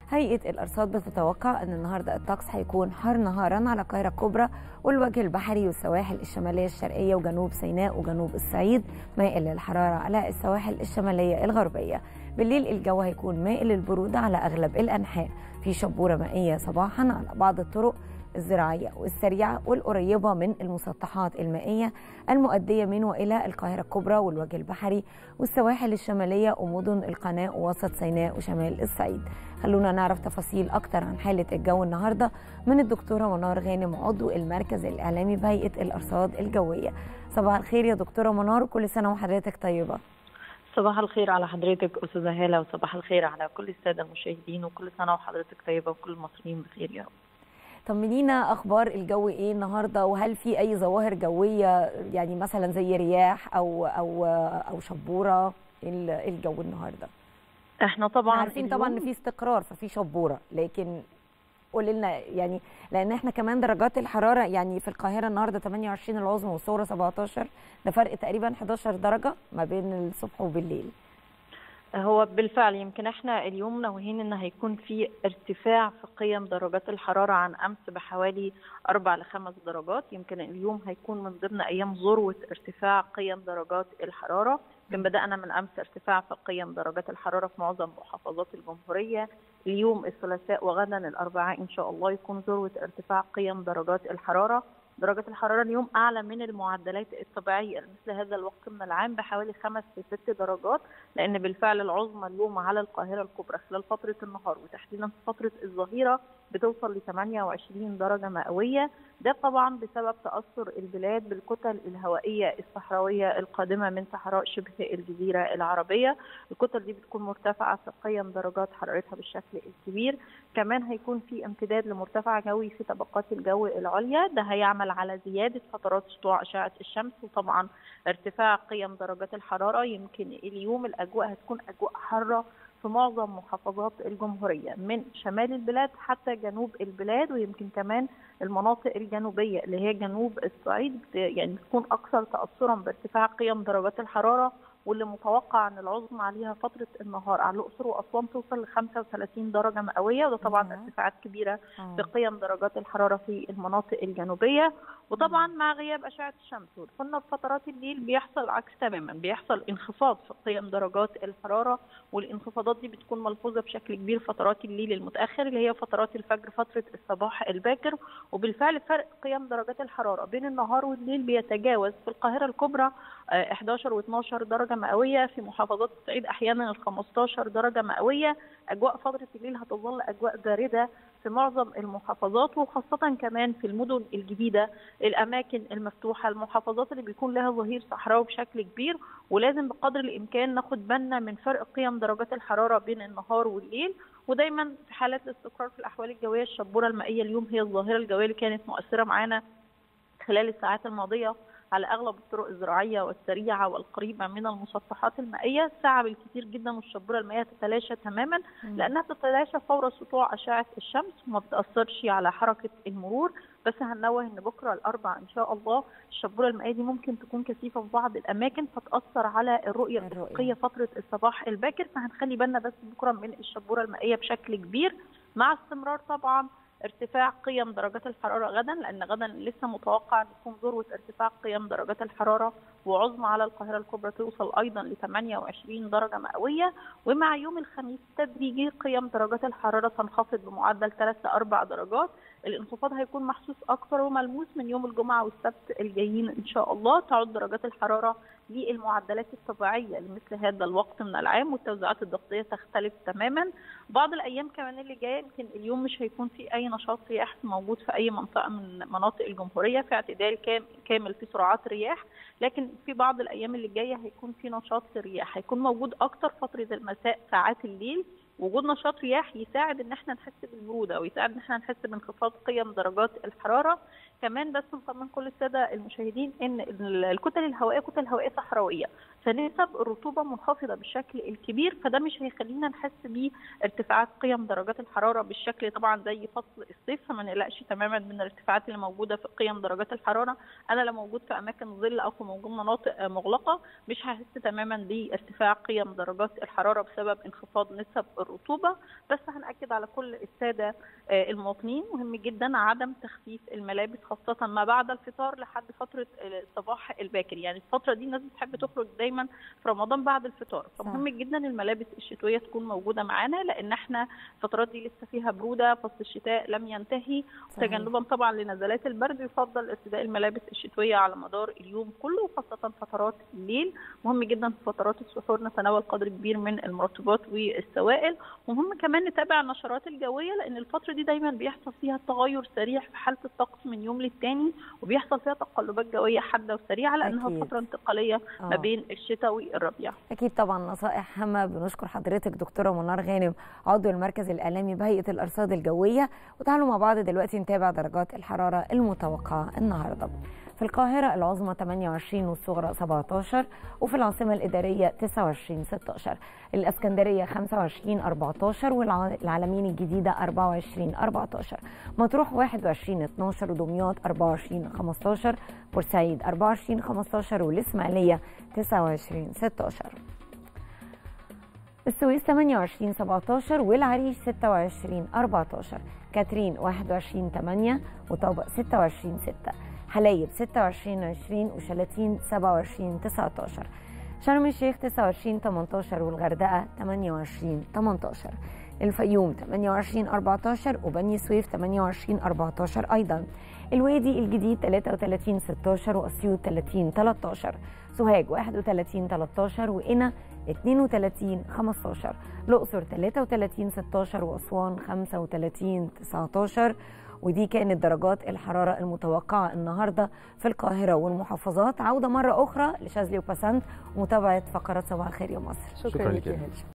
هيئة الأرصاد بتتوقع أن النهاردة الطقس هيكون حار نهارا على القاهرة الكبرى والوجه البحري والسواحل الشمالية الشرقية وجنوب سيناء وجنوب الصعيد مائل للحرارة على السواحل الشمالية الغربية بالليل الجو هيكون مائل للبرودة على أغلب الأنحاء في شبورة مائية صباحا على بعض الطرق الزراعية والسريعة والقريبة من المسطحات المائية المؤدية من وإلى القاهرة الكبرى والوجه البحري والسواحل الشمالية ومدن القناة ووسط سيناء وشمال الصعيد خلونا نعرف تفاصيل أكتر عن حالة الجو النهاردة من الدكتورة منار غانم عضو المركز الإعلامي بهيئة الأرصاد الجوية صباح الخير يا دكتورة منار وكل سنة وحضرتك طيبة صباح الخير على حضرتك أستاذة هالة وصباح الخير على كل السادة المشاهدين وكل سنة وحضرتك طيبة وكل المصريين بخير يا رب طمنينا اخبار الجو ايه النهارده وهل في اي ظواهر جويه يعني مثلا زي رياح او او او شبوره الجو النهارده احنا طبعا عارفين طبعا ان في استقرار ففي شبوره لكن قولي لنا يعني لان احنا كمان درجات الحراره يعني في القاهره النهارده 28 العظمى والصغرى 17 ده فرق تقريبا 11 درجه ما بين الصبح وبالليل هو بالفعل يمكن احنا اليوم ناويين ان هيكون في ارتفاع في قيم درجات الحراره عن امس بحوالي اربع لخمس درجات يمكن اليوم هيكون من ضمن ايام ذروه ارتفاع قيم درجات الحراره يمكن بدانا من امس ارتفاع في قيم درجات الحراره في معظم محافظات الجمهوريه اليوم الثلاثاء وغدا الاربعاء ان شاء الله يكون ذروه ارتفاع قيم درجات الحراره درجة الحرارة اليوم أعلى من المعدلات الطبيعية لمثل هذا الوقت من العام بحوالي خمس لست درجات لأن بالفعل العظمى اليوم على القاهرة الكبرى خلال فترة النهار وتحديدا في فترة الظهيرة بتوصل ل 28 درجة مئوية ده طبعا بسبب تأثر البلاد بالكتل الهوائية الصحراوية القادمة من صحراء شبه الجزيرة العربية الكتل دي بتكون مرتفعة في قيم درجات حرارتها بالشكل الكبير كمان هيكون في امتداد لمرتفع جوي في طبقات الجو العليا ده هيعمل على زيادة فترات سطوع أشعة الشمس وطبعا ارتفاع قيم درجات الحرارة يمكن اليوم الأجواء هتكون أجواء حارة في معظم محافظات الجمهورية من شمال البلاد حتى جنوب البلاد ويمكن كمان المناطق الجنوبية اللي هي جنوب الصعيد يعني تكون أكثر تأثرا بارتفاع قيم درجات الحرارة واللي متوقع ان العظمى عليها فتره النهار على الاقصر واسوان توصل ل 35 درجه مئويه وده طبعا ارتفاعات كبيره في قيم درجات الحراره في المناطق الجنوبيه وطبعا مع غياب اشعه الشمس ودخلنا في فترات الليل بيحصل العكس تماما بيحصل انخفاض في قيم درجات الحراره والانخفاضات دي بتكون ملحوظه بشكل كبير فترات الليل المتاخر اللي هي فترات الفجر فتره الصباح الباكر وبالفعل فرق قيم درجات الحراره بين النهار والليل بيتجاوز في القاهره الكبرى 11 و12 درجه مئويه في محافظات الصعيد احيانا ال 15 درجه مئويه اجواء فتره الليل هتظل اجواء بارده في معظم المحافظات وخاصة كمان في المدن الجديدة الأماكن المفتوحة المحافظات اللي بيكون لها ظهير صحراوي بشكل كبير ولازم بقدر الإمكان ناخد بالنا من فرق قيم درجات الحرارة بين النهار والليل ودايما في حالات الاستقرار في الأحوال الجوية الشبورة المائية اليوم هي الظاهرة الجوية اللي كانت مؤثرة معانا خلال الساعات الماضية على اغلب الطرق الزراعيه والسريعه والقريبه من المسطحات المائيه ساعه بالكثير جدا والشبوره المائيه تتلاشى تماما لانها تتلاشى فور سطوع اشعه الشمس وما بتاثرش على حركه المرور بس هننوه ان بكره الاربع ان شاء الله الشبوره المائيه دي ممكن تكون كثيفه في بعض الاماكن فتاثر على الرؤيه الافقيه فتره الصباح الباكر فهنخلي بالنا بس بكره من الشبوره المائيه بشكل كبير مع استمرار طبعا ارتفاع قيم درجات الحرارة غدا لأن غدا لسه متوقع أن تكون ذروة ارتفاع قيم درجات الحرارة وعظمى على القاهرة الكبرى توصل أيضا ل 28 درجة مئوية ومع يوم الخميس تدريجي قيم درجات الحرارة تنخفض بمعدل 3 ل 4 درجات الانخفاض هيكون محسوس أكثر وملموس من يوم الجمعة والسبت الجايين إن شاء الله تعود درجات الحرارة للمعدلات الطبيعية لمثل هذا الوقت من العام والتوزيعات الضغطية تختلف تماما بعض الأيام كمان اللي جاية يمكن اليوم مش هيكون في أي نشاط رياح موجود في أي منطقة من مناطق الجمهورية في اعتدال كامل في سرعات رياح لكن في بعض الأيام اللي جاية هيكون في نشاط رياح هيكون موجود أكتر فترة المساء ساعات الليل وجود نشاط رياح يساعد ان احنا نحس بالبروده ويساعد ان احنا نحس بانخفاض قيم درجات الحراره كمان بس نطمن كل الساده المشاهدين ان الكتل الهوائيه كتل هوائيه صحراويه فنسب الرطوبه منخفضه بالشكل الكبير فده مش هيخلينا نحس بارتفاعات قيم درجات الحراره بالشكل طبعا زي فصل الصيف فما نقلقش تماما من الارتفاعات اللي موجوده في قيم درجات الحراره انا لو موجود في اماكن ظل او في موجود مناطق مغلقه مش هحس تماما بارتفاع قيم درجات الحراره بسبب انخفاض نسب الرطوبه بس هناكد على كل الساده المواطنين مهم جدا عدم تخفيف الملابس خاصه ما بعد الفطار لحد فتره الصباح الباكر يعني الفتره دي الناس بتحب تخرج دايما في رمضان بعد الفطار فمهم جدا الملابس الشتويه تكون موجوده معانا لان احنا الفترات دي لسه فيها بروده فصل الشتاء لم ينتهي تجنبا طبعا لنزلات البرد يفضل ارتداء الملابس الشتويه على مدار اليوم كله وخاصه فترات الليل مهم جدا في فترات السحور نتناول قدر كبير من المرطبات والسوائل ومهم كمان نتابع النشرات الجويه لان الفتره دي دايما بيحصل فيها تغير سريع في حاله الطقس من يوم للتاني وبيحصل فيها تقلبات جويه حاده وسريعه لانها أكيد. فتره انتقاليه ما آه. بين الشتاء والربيع اكيد طبعا نصائح هامه بنشكر حضرتك دكتوره منار غانم عضو المركز الاعلامي بهيئه الارصاد الجويه وتعالوا مع بعض دلوقتي نتابع درجات الحراره المتوقعه النهارده في القاهرة العظمى 28 والصغرى 17 وفي العاصمة الإدارية 29 16 الإسكندرية 25 14 والعالمين الجديدة 24 14 مطروح 21 12 ودمياط 24 15 بورسعيد 24 15 والإسماعيلية 29 16 السويس 28 17 والعريش 26 14 كاترين 21 8 وطابق 26 6 حلايب 26 20 وشلاتين 27 19 شرم الشيخ 29 18 والغردقة 28 18 الفيوم 28 14 وبني سويف 28 14 أيضا الوادي الجديد 33 16 وأسيوط 30 13 سوهاج 31 13 وقنا 32 15 الأقصر 33 16 وأسوان 35 19 ودي كانت درجات الحرارة المتوقعة النهاردة في القاهرة والمحافظات عودة مرة أخرى لشاذلي وباسنت ومتابعة فقرات صباح الخير يا مصر شكرا لك يا هلا